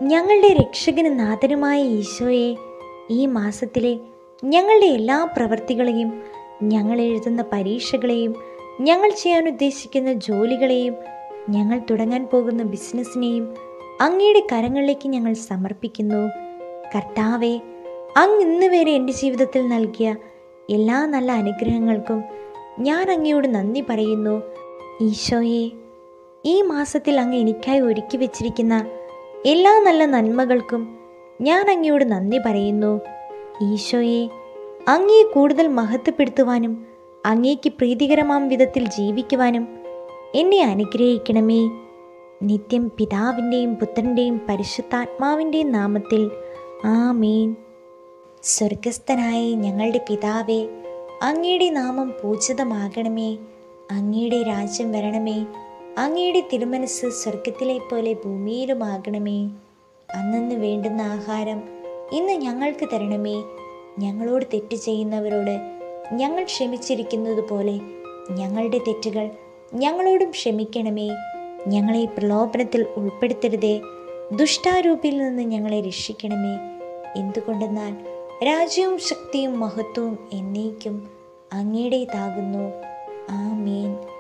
ഞങ്ങളുടെ രക്ഷകനും നാഥനുമായ ഈശോയെ ഈ മാസത്തിലെ ഞങ്ങളുടെ എല്ലാ പ്രവൃത്തികളെയും ഞങ്ങൾ എഴുതുന്ന പരീക്ഷകളെയും ഞങ്ങൾ ചെയ്യാൻ ഉദ്ദേശിക്കുന്ന ജോലികളെയും ഞങ്ങൾ തുടങ്ങാൻ പോകുന്ന ബിസിനസ്സിനെയും അങ്ങയുടെ കരങ്ങളിലേക്ക് ഞങ്ങൾ സമർപ്പിക്കുന്നു കർത്താവെ അങ്ങ് ഇന്ന് വരെ എൻ്റെ ജീവിതത്തിൽ നൽകിയ എല്ലാ നല്ല അനുഗ്രഹങ്ങൾക്കും ഞാൻ അങ്ങയോട് നന്ദി പറയുന്നു ഈശോയെ ഈ മാസത്തിൽ അങ്ങ് എനിക്കായി ഒരുക്കി വെച്ചിരിക്കുന്ന എല്ലാ നല്ല നന്മകൾക്കും ഞാൻ അങ്ങയോട് നന്ദി പറയുന്നു ഈശോയെ അങ്ങയെ കൂടുതൽ മഹത്വപ്പെടുത്തുവാനും അങ്ങേക്ക് പ്രീതികരമാം വിധത്തിൽ ജീവിക്കുവാനും എന്നെ അനുഗ്രഹിക്കണമേ നിത്യം പിതാവിൻ്റെയും പുത്രൻ്റെയും പരിശുദ്ധാത്മാവിൻ്റെയും നാമത്തിൽ ആമേൻ സ്വർഗസ്ഥനായ ഞങ്ങളുടെ പിതാവേ അങ്ങയുടെ നാമം പൂജിതമാകണമേ അങ്ങയുടെ രാജ്യം വരണമേ അങ്ങയുടെ തിരുമനസ് സ്വർഗത്തിലെ പോലെ ഭൂമിയിലുമാകണമേ അന്നന്ന് വേണ്ടുന്ന ആഹാരം ഇന്ന് ഞങ്ങൾക്ക് തരണമേ ഞങ്ങളോട് തെറ്റ് ചെയ്യുന്നവരോട് ഞങ്ങൾ ക്ഷമിച്ചിരിക്കുന്നത് പോലെ ഞങ്ങളുടെ തെറ്റുകൾ ഞങ്ങളോടും ക്ഷമിക്കണമേ ഞങ്ങളെ പ്രലോഭനത്തിൽ ഉൾപ്പെടുത്തരുതേ ദുഷ്ടാരൂപിയിൽ നിന്ന് ഞങ്ങളെ രക്ഷിക്കണമേ എന്തുകൊണ്ടെന്നാൽ രാജ്യവും ശക്തിയും മഹത്വവും എന്നേക്കും അങ്ങയുടേതാകുന്നു ആമേൻ